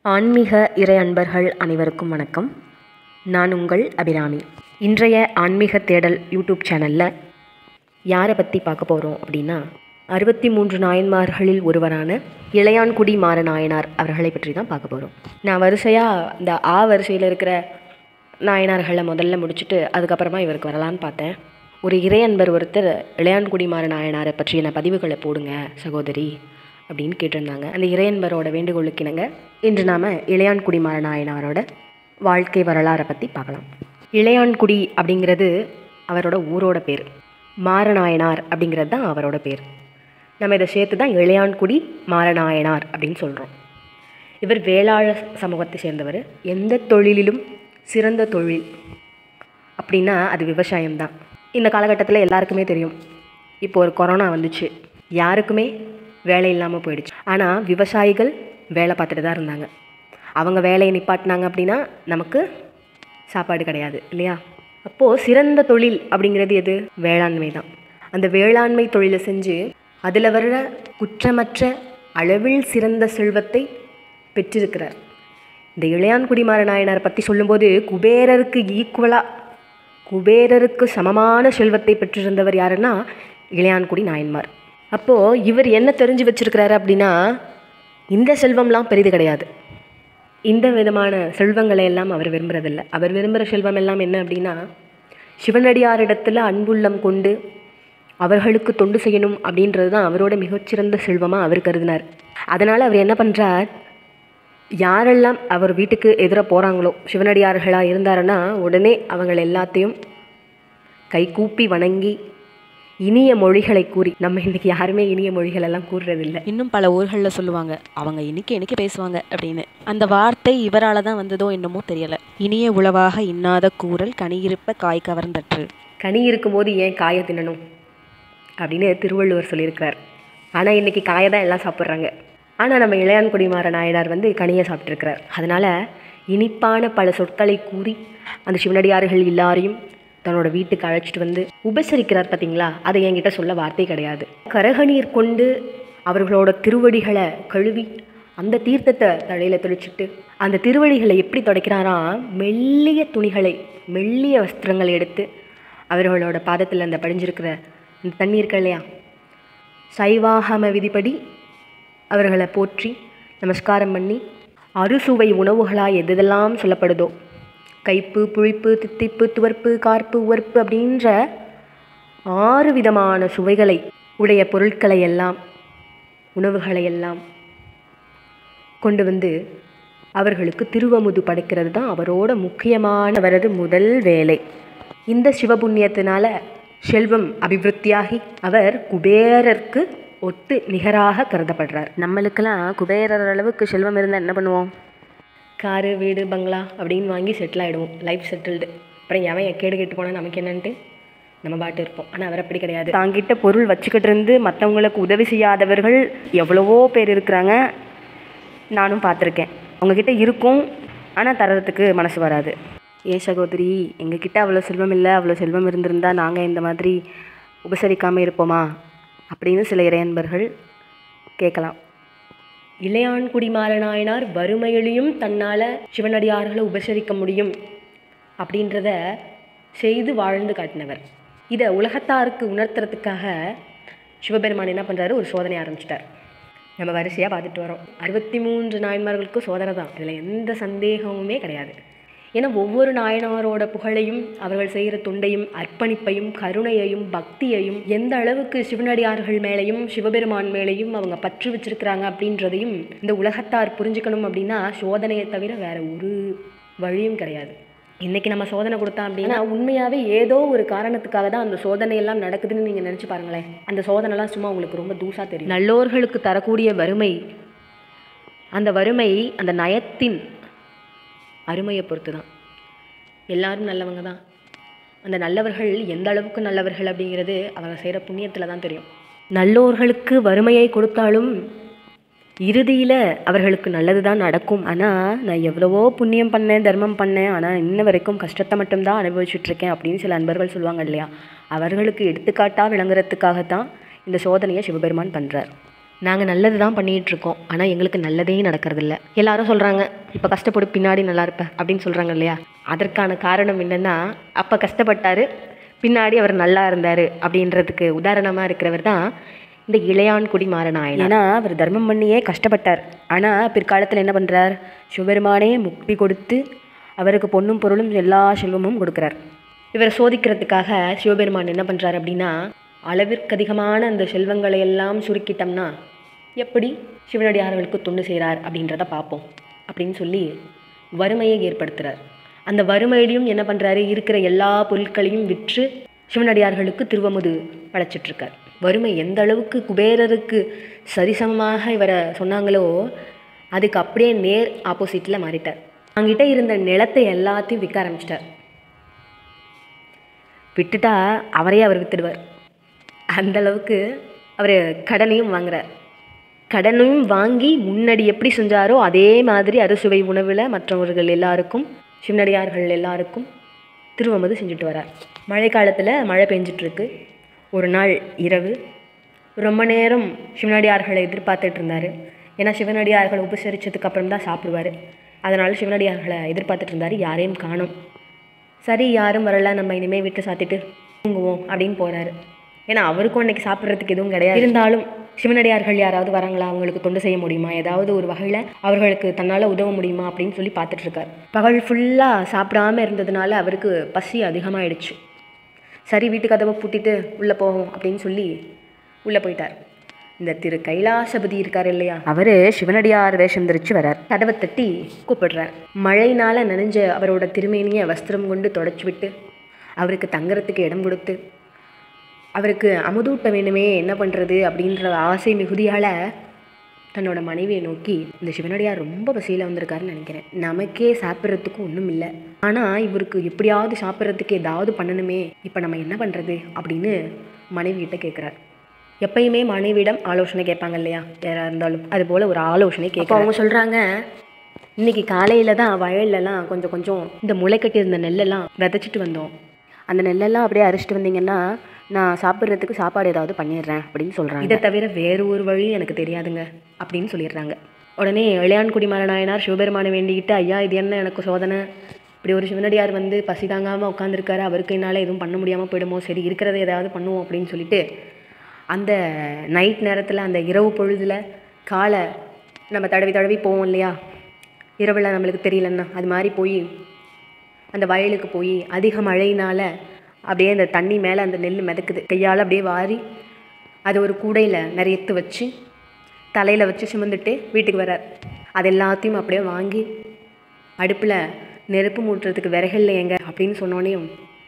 ஆன்மீக இறை அன்பர்கள் அனைவருக்கும் வணக்கம் நான் உங்கள் அபிராமி இன்றைய ஆன்மீக தேடல் யூடியூப் சேனலில் யாரை பற்றி பார்க்க போகிறோம் அப்படின்னா அறுபத்தி மூன்று நாயன்மார்களில் ஒருவரான இளையான்குடி மாற நாயனார் அவர்களை பற்றி தான் பார்க்க போகிறோம் நான் வரிசையாக இந்த ஆ வரிசையில் இருக்கிற நாயனார்களை முதல்ல முடிச்சுட்டு அதுக்கப்புறமா இவருக்கு வரலான்னு பார்த்தேன் ஒரு இறை அன்பர் ஒருத்தர் இளையான்குடி மாற நாயனாரை பற்றின பதிவுகளை போடுங்க சகோதரி அப்படின்னு கேட்டிருந்தாங்க அந்த இறையன்பரோட வேண்டுகோளுக்கு இணங்க இன்று நாம் இளையான்குடி மாற நாயனாரோட வாழ்க்கை வரலாறை பற்றி பார்க்கலாம் இளையான்குடி அப்படிங்கிறது அவரோட ஊரோட பேர் மாரநாயனார் அப்படிங்கிறது தான் அவரோட பேர் நம்ம இதை சேர்த்து தான் இளையான்குடி மாரநாயனார் அப்படின்னு சொல்கிறோம் இவர் வேளாள சமூகத்தை சேர்ந்தவர் எந்த தொழிலிலும் சிறந்த தொழில் அப்படின்னா அது விவசாயம்தான் இந்த காலகட்டத்தில் எல்லாருக்குமே தெரியும் இப்போ ஒரு கொரோனா வந்துச்சு யாருக்குமே வேலை இல்லாமல் போயிடுச்சு ஆனால் விவசாயிகள் வேலை பார்த்துட்டு தான் இருந்தாங்க அவங்க வேலையை நிப்பாட்டினாங்க அப்படின்னா நமக்கு சாப்பாடு கிடையாது இல்லையா அப்போது சிறந்த தொழில் அப்படிங்கிறது எது வேளாண்மை தான் அந்த வேளாண்மை தொழிலை செஞ்சு அதில் வர்ற குற்றமற்ற அளவில் சிறந்த செல்வத்தை பெற்றிருக்கிறார் இந்த இளையான்குடி மாறநாயனார் பற்றி சொல்லும்போது குபேரருக்கு ஈக்குவலாக குபேரருக்கு சமமான செல்வத்தை பெற்றிருந்தவர் யாருன்னா இளையான்குடி நாயன்மார் அப்போது இவர் என்ன தெரிஞ்சு வச்சிருக்கிறாரு அப்படின்னா இந்த செல்வம்லாம் பெரிது கிடையாது இந்த விதமான செல்வங்களை எல்லாம் அவர் விரும்புறதில்ல அவர் விரும்புகிற செல்வம் எல்லாம் என்ன அப்படின்னா சிவனடியாரிடத்தில் அன்புள்ளம் கொண்டு அவர்களுக்கு தொண்டு செய்யணும் அப்படின்றது தான் அவரோட மிகச்சிறந்த செல்வமாக அவர் கருதினார் அதனால் அவர் என்ன பண்ணுறார் யாரெல்லாம் அவர் வீட்டுக்கு எதிராக போகிறாங்களோ சிவனடியார்களாக இருந்தாருன்னா உடனே அவங்கள எல்லாத்தையும் கைகூப்பி வணங்கி இனிய மொழிகளை கூறி நம்ம இன்னைக்கு யாருமே இனிய மொழிகள் எல்லாம் கூறுறதில்ல இன்னும் பல ஊர்களில் சொல்லுவாங்க அவங்க இன்னைக்கு இன்னைக்கு பேசுவாங்க அப்படின்னு அந்த வார்த்தை இவரால் தான் வந்ததோ என்னமோ தெரியல இனிய உளவாக இன்னாத கூறல் கனியிருப்ப காய் கவர்ந்தற்று கனி இருக்கும்போது ஏன் காயை தின்னணும் அப்படின்னு திருவள்ளுவர் சொல்லியிருக்கிறார் ஆனால் இன்றைக்கி காயை தான் எல்லாம் சாப்பிட்றாங்க ஆனால் நம்ம இளையான்குடி மாற நாயனார் வந்து கனியை சாப்பிட்ருக்கிறார் அதனால் இனிப்பான பல சொற்களை கூறி அந்த சிவனடியார்கள் எல்லாரையும் தன்னோட வீட்டுக்கு அழைச்சிட்டு வந்து உபசரிக்கிறார் பார்த்தீங்களா அதை என்கிட்ட சொல்ல வார்த்தை கிடையாது கரகநீர் கொண்டு அவர்களோட திருவடிகளை கழுவி அந்த தீர்த்தத்தை தலையில் தெளிச்சுட்டு அந்த திருவடிகளை எப்படி துடைக்கிறாராம் மெல்லிய துணிகளை மெல்லிய வஸ்திரங்களை எடுத்து அவர்களோட பாதத்தில் அந்த படிஞ்சிருக்கிற இந்த தண்ணி இருக்கு இல்லையா சைவாகம விதிப்படி அவர்களை போற்றி நமஸ்காரம் பண்ணி அறுசுவை உணவுகளாக எதெல்லாம் சொல்லப்படுதோ கைப்பு புளிப்பு தித்திப்பு துவர்ப்பு கார்ப்பு உவர்ப்பு அப்படின்ற ஆறு விதமான சுவைகளை உடைய பொருட்களை எல்லாம் உணவுகளை எல்லாம் கொண்டு வந்து அவர்களுக்கு திருவமுது படைக்கிறது தான் அவரோட முக்கியமான அவரது முதல் வேலை இந்த சிவபுண்ணியத்தினால செல்வம் அபிவிருத்தியாகி அவர் குபேரருக்கு ஒத்து நிகராக கருதப்படுறார் நம்மளுக்கெல்லாம் குபேரர் அளவுக்கு செல்வம் இருந்தால் என்ன பண்ணுவோம் காரு வீடு பங்களா அப்படின்னு வாங்கி செட்டில் ஆகிடுவோம் லைஃப் செட்டில்டு அப்புறம் எவன் கேடு கெட்டு போனால் நமக்கு என்னன்ட்டு நம்ம பாட்டு இருப்போம் ஆனால் அவர் அப்படி கிடையாது தாங்கிட்ட பொருள் வச்சுக்கிட்டு இருந்து மற்றவங்களுக்கு உதவி செய்யாதவர்கள் எவ்வளவோ பேர் இருக்கிறாங்க நானும் பார்த்துருக்கேன் அவங்கக்கிட்ட இருக்கும் ஆனால் தரத்துக்கு மனசு வராது ஏ சகோதரி எங்ககிட்ட அவ்வளோ செல்வம் இல்லை அவ்வளோ செல்வம் இருந்திருந்தால் நாங்கள் இந்த மாதிரி உபசரிக்காமல் இருப்போமா அப்படின்னு சில இறையன்பர்கள் கேட்கலாம் இளையான்குடி மாறநாயனார் வறுமையிலையும் தன்னால் சிவனடியார்களை உபசரிக்க முடியும் அப்படின்றத செய்து வாழ்ந்து காட்டினவர் இதை உலகத்தாருக்கு உணர்த்துறதுக்காக சிவபெருமான் என்ன பண்ணுறாரு ஒரு சோதனை ஆரம்பிச்சிட்டார் நம்ம வரிசையாக பார்த்துட்டு வரோம் அறுபத்தி மூன்று நாயன்மார்களுக்கும் சோதனை தான் இதில் எந்த சந்தேகமுமே கிடையாது ஏன்னா ஒவ்வொரு நாயனாரோட புகழையும் அவர்கள் செய்கிற தொண்டையும் அர்ப்பணிப்பையும் கருணையையும் பக்தியையும் எந்த அளவுக்கு சிவனடியார்கள் மேலேயும் சிவபெருமான் மேலேயும் அவங்க பற்று வச்சிருக்கிறாங்க அப்படின்றதையும் இந்த உலகத்தார் புரிஞ்சுக்கணும் அப்படின்னா சோதனையை தவிர வேற ஒரு வழியும் கிடையாது இன்னைக்கு நம்ம சோதனை கொடுத்தோம் அப்படின்னா உண்மையாகவே ஏதோ ஒரு காரணத்துக்காக தான் அந்த சோதனை எல்லாம் நடக்குதுன்னு நீங்கள் நினச்சி பாருங்களேன் அந்த சோதனைலாம் சும்மா உங்களுக்கு ரொம்ப தூசாக தெரியும் நல்லோர்களுக்கு தரக்கூடிய வறுமை அந்த வறுமை அந்த நயத்தின் அருமையை பொறுத்து தான் எல்லாரும் நல்லவங்க தான் அந்த நல்லவர்கள் எந்த அளவுக்கு நல்லவர்கள் அப்படிங்கிறது அவங்க செய்கிற புண்ணியத்தில் தான் தெரியும் நல்லோர்களுக்கு வறுமையை கொடுத்தாலும் இறுதியில் அவர்களுக்கு நல்லது தான் நடக்கும் ஆனால் நான் எவ்வளவோ புண்ணியம் பண்ணேன் தர்மம் பண்ணேன் ஆனால் இன்ன வரைக்கும் கஷ்டத்தை மட்டும்தான் அனுபவிச்சுட்ருக்கேன் அப்படின்னு சில அன்பர்கள் சொல்லுவாங்க இல்லையா அவர்களுக்கு எடுத்துக்காட்டாக விளங்குறதுக்காகத்தான் இந்த சோதனையை சிவபெருமான் பண்ணுறார் நாங்கள் நல்லது தான் பண்ணிகிட்டு இருக்கோம் ஆனால் எங்களுக்கு நல்லதே நடக்கறதில்ல எல்லாரும் சொல்கிறாங்க இப்போ கஷ்டப்படு பின்னாடி நல்லா இருப்ப அப்படின்னு சொல்கிறாங்க இல்லையா அதற்கான காரணம் என்னென்னா அப்போ கஷ்டப்பட்டார் பின்னாடி அவர் நல்லா இருந்தார் அப்படின்றதுக்கு உதாரணமாக இருக்கிறவர் தான் இந்த இளையான்குடி மாறனாயனார் ஏன்னா அவர் தர்மம் பண்ணியே கஷ்டப்பட்டார் ஆனால் பிற்காலத்தில் என்ன பண்ணுறார் சிவபெருமானே முக்தி கொடுத்து அவருக்கு பொண்ணும் பொருளும் எல்லா செல்வமும் கொடுக்குறார் இவரை சோதிக்கிறதுக்காக சிவபெருமான் என்ன பண்ணுறாரு அப்படின்னா அளவிற்கு அதிகமான அந்த செல்வங்களை எல்லாம் சுருக்கிட்டோம்னா எப்படி சிவனடியார்களுக்கு தொண்டு செய்கிறார் அப்படின்றத பார்ப்போம் அப்படின்னு சொல்லி வறுமையை ஏற்படுத்துகிறார் அந்த வறுமையிலையும் என்ன பண்ணுறாரு இருக்கிற எல்லா பொருட்களையும் விற்று சிவனடியார்களுக்கு திருவமுது படைச்சிட்ருக்கார் வறுமை எந்த அளவுக்கு குபேரருக்கு சரிசமமாக இவரை சொன்னாங்களோ அதுக்கு அப்படியே நேர் ஆப்போசிட்டில் மாறிட்டார் அங்கிட்ட இருந்த நிலத்தை எல்லாத்தையும் விற்க ஆரம்பிச்சிட்டார் விட்டுட்டா அவரையே அவர் வித்துடுவார் அந்த அளவுக்கு அவர் கடனையும் வாங்குறார் கடனையும் வாங்கி முன்னாடி எப்படி செஞ்சாரோ அதே மாதிரி அறுசுவை உணவில் மற்றவர்கள் எல்லாருக்கும் சிவனடியார்கள் எல்லாருக்கும் திருவமது செஞ்சுட்டு வரார் மழை காலத்தில் மழை பெஞ்சிட்ருக்கு ஒரு நாள் இரவு ரொம்ப நேரம் சிவனடியார்களை எதிர்பார்த்துட்டு இருந்தார் ஏன்னா சிவனடியார்களை உபசரித்ததுக்கு அப்புறம் தான் சாப்பிடுவார் அதனால் சிவனடியார்களை எதிர்பார்த்துட்டு இருந்தார் யாரையும் காணோம் சரி யாரும் வரல நம்ம இனிமேல் வீட்டை சாத்திட்டு தூங்குவோம் அப்படின்னு போகிறாரு ஏன்னா அவருக்கும் அன்னைக்கு சாப்பிட்றதுக்கு எதுவும் கிடையாது இருந்தாலும் சிவனடியார்கள் யாராவது வராங்களா அவங்களுக்கு தொண்டு செய்ய முடியுமா ஏதாவது ஒரு வகையில் அவர்களுக்கு தன்னால் உதவ முடியுமா அப்படின்னு சொல்லி பார்த்துட்டு இருக்கார் பகல் ஃபுல்லாக சாப்பிடாம இருந்ததுனால அவருக்கு பசி அதிகமாகிடுச்சு சரி வீட்டு கதவை பூட்டிட்டு உள்ளே போவோம் அப்படின்னு சொல்லி உள்ளே போயிட்டார் இந்த திரு கைலாசபதி இருக்கார் இல்லையா அவர் சிவனடியார் வேஷம் தரிச்சு வரார் கதவை தட்டி கூப்பிடுறார் மழையினால் நனைஞ்ச அவரோட திருமேனியை வஸ்திரம் கொண்டு தொடச்சி விட்டு அவருக்கு தங்குறதுக்கு இடம் கொடுத்து அவருக்கு அமுதூட்ட வேணுமே என்ன பண்ணுறது அப்படின்ற ஆசை மிகுதியால் தன்னோட மனைவியை நோக்கி இந்த சிவனடியார் ரொம்ப பசியில் வந்திருக்காருன்னு நினைக்கிறேன் நமக்கே சாப்பிட்றதுக்கு ஒன்றும் இல்லை ஆனால் இவருக்கு எப்படியாவது சாப்பிட்றதுக்கு ஏதாவது பண்ணணுமே இப்போ நம்ம என்ன பண்ணுறது அப்படின்னு மனைவிகிட்ட கேட்குறார் எப்பயுமே மனைவியிடம் ஆலோசனை கேட்பாங்க இல்லையா யாராக இருந்தாலும் அது போல் ஒரு ஆலோசனை கேட்க அவங்க சொல்கிறாங்க இன்னைக்கு காலையில் தான் வயல்லலாம் கொஞ்சம் கொஞ்சம் இந்த முளை கட்டியிருந்த நெல்லெல்லாம் விதைச்சிட்டு வந்தோம் அந்த நெல்லெல்லாம் அப்படியே அரைச்சிட்டு வந்தீங்கன்னா நான் சாப்பிட்றதுக்கு சாப்பாடு ஏதாவது பண்ணிடுறேன் அப்படின்னு சொல்கிறாங்க இதை தவிர வேறு ஒரு வழி எனக்கு தெரியாதுங்க அப்படின்னு சொல்லிடுறாங்க உடனே இளையான்குடி மரநாயனார் சிவபெருமானை வேண்டிக்கிட்டு ஐயா இது என்ன எனக்கு சோதனை இப்படி ஒரு சிவனடியார் வந்து பசி தாங்காமல் உட்காந்துருக்காரு அவருக்கு என்னால் எதுவும் பண்ண முடியாமல் போயிடுமோ சரி இருக்கிறத ஏதாவது பண்ணுவோம் அப்படின்னு சொல்லிட்டு அந்த நைட் நேரத்தில் அந்த இரவு பொழுதில் காலை நம்ம தடவி தடவி போவோம் இல்லையா இரவில் நம்மளுக்கு தெரியலன்னா அது மாதிரி போய் அந்த வயலுக்கு போய் அதிக மழையினால் அப்படியே அந்த தண்ணி மேலே அந்த நெல் மிதக்குது கையால் அப்படியே வாரி அது ஒரு கூடையில் நிறையத்து வச்சு தலையில் வச்சு சுமந்துட்டு வீட்டுக்கு வரார் அது எல்லாத்தையும் அப்படியே வாங்கி அடுப்பில் நெருப்பு மூட்டுறதுக்கு விறகல்ல எங்க அப்படின்னு சொன்னோடனையும்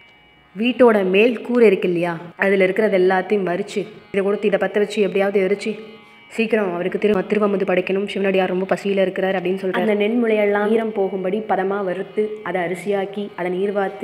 வீட்டோட மேல் கூரை இருக்கு இல்லையா அதில் இருக்கிறது எல்லாத்தையும் வரிச்சு இதை கொடுத்து இதை பற்ற வச்சு எப்படியாவது எரிச்சு சீக்கிரம் அவருக்கு திரு திருவமுது படைக்கணும் சிவனடியார் ரொம்ப பசியில் இருக்கிறார் அப்படின்னு சொல்லிட்டு அந்த நென்முளையெல்லாம் ஈரம் போகும்படி பதமாக வறுத்து அதை அரிசியாக்கி அதை நீர் வார்த்து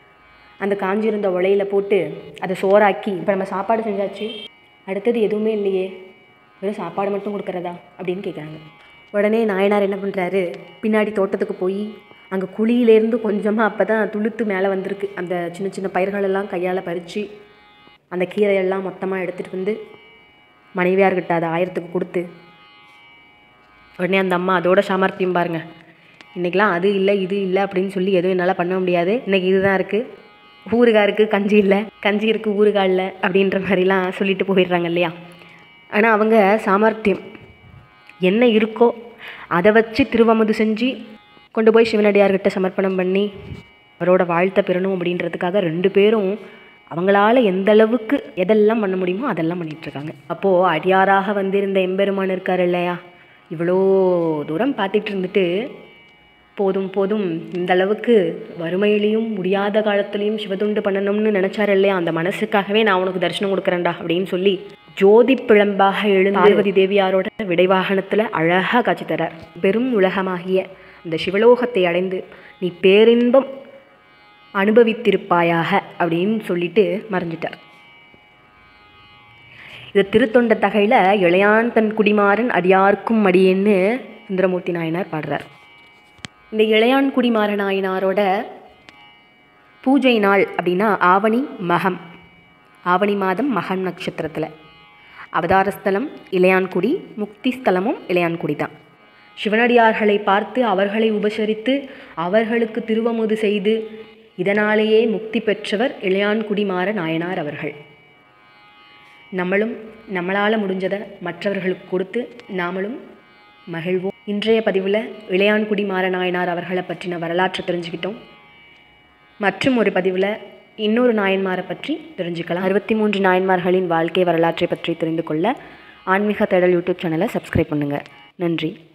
அந்த காஞ்சிருந்த உலையில போட்டு அதை சோறாக்கி இப்போ நம்ம சாப்பாடு செஞ்சாச்சு அடுத்தது எதுவுமே இல்லையே வெறும் சாப்பாடு மட்டும் கொடுக்குறதா அப்படின்னு கேட்குறாங்க உடனே நாயனார் என்ன பண்ணுறாரு பின்னாடி தோட்டத்துக்கு போய் அங்கே குழியிலேருந்து கொஞ்சமாக அப்போ தான் துளுத்து மேலே வந்திருக்கு அந்த சின்ன சின்ன பயிர்களெல்லாம் கையால் பறித்து அந்த கீரையெல்லாம் மொத்தமாக எடுத்துகிட்டு வந்து மனைவியார்கிட்ட அதை ஆயிரத்துக்கு கொடுத்து உடனே அந்த அம்மா அதோட சாமர்த்தியம் பாருங்க இன்றைக்கெலாம் அது இல்லை இது இல்லை அப்படின்னு சொல்லி எதுவும் என்னால் பண்ண முடியாது இன்றைக்கி இதுதான் இருக்குது ஊறுகாய் இருக்குது கஞ்சி இல்லை கஞ்சி இருக்குது ஊறுகாய் இல்லை அப்படின்ற மாதிரிலாம் சொல்லிட்டு போயிடுறாங்க இல்லையா ஆனால் அவங்க சாமர்த்தியம் என்ன இருக்கோ அதை வச்சு திருவமுது செஞ்சு கொண்டு போய் சிவனடியார்கிட்ட சமர்ப்பணம் பண்ணி அவரோட வாழ்த்தை பெறணும் அப்படின்றதுக்காக ரெண்டு பேரும் அவங்களால எந்த அளவுக்கு எதெல்லாம் பண்ண முடியுமோ அதெல்லாம் பண்ணிட்டு இருக்காங்க அப்போது அடியாராக வந்திருந்த எம்பெருமான் இருக்கார் இல்லையா இவ்வளோ தூரம் பார்த்துட்டு இருந்துட்டு போதும் போதும் இந்த அளவுக்கு வறுமையிலையும் முடியாத காலத்துலேயும் சிவதுண்டு பண்ணணும்னு நினச்சாரு இல்லையா அந்த மனசுக்காகவே நான் உனக்கு தரிசனம் கொடுக்குறேன்டா அப்படின்னு சொல்லி ஜோதி பிழம்பாக எழுந்து பார்வதி தேவியாரோட விடைவாகனத்தில் அழகாக காட்சி தரார் பெரும் உலகமாகிய இந்த சிவலோகத்தை அடைந்து நீ பேரின்பம் அனுபவித்திருப்பாயாக அப்படின்னு சொல்லிட்டு மறைஞ்சிட்டார் இது திருத்தொண்ட தகையில் இளையான் தன் குடிமாறன் அடியார்க்கும் அடியேன்னு சுந்தரமூர்த்தி நாயனார் பாடுறார் இந்த இளையான் குடிமாற நாயனாரோட பூஜை நாள் அப்படின்னா ஆவணி மகம் ஆவணி மாதம் மகம் நட்சத்திரத்தில் அவதாரஸ்தலம் இளையான்குடி முக்தி ஸ்தலமும் இளையான்குடி தான் சிவனடியார்களை பார்த்து அவர்களை உபசரித்து அவர்களுக்கு திருவமுது செய்து இதனாலேயே முக்தி பெற்றவர் இளையான்குடி மாற நாயனார் அவர்கள் நம்மளும் நம்மளால் முடிஞ்சதை மற்றவர்களுக்கு கொடுத்து நாமளும் மகிழ்வோம் இன்றைய பதிவில் இளையான்குடி மாற நாயனார் அவர்களை பற்றின வரலாற்றை தெரிஞ்சுக்கிட்டோம் மற்றும் ஒரு பதிவில் இன்னொரு நாயன்மாரை பற்றி தெரிஞ்சுக்கலாம் அறுபத்தி மூன்று நாயன்மார்களின் வாழ்க்கை வரலாற்றை பற்றி தெரிந்து கொள்ள ஆன்மீக தேடல் யூடியூப் சேனலை சப்ஸ்கிரைப் பண்ணுங்கள் நன்றி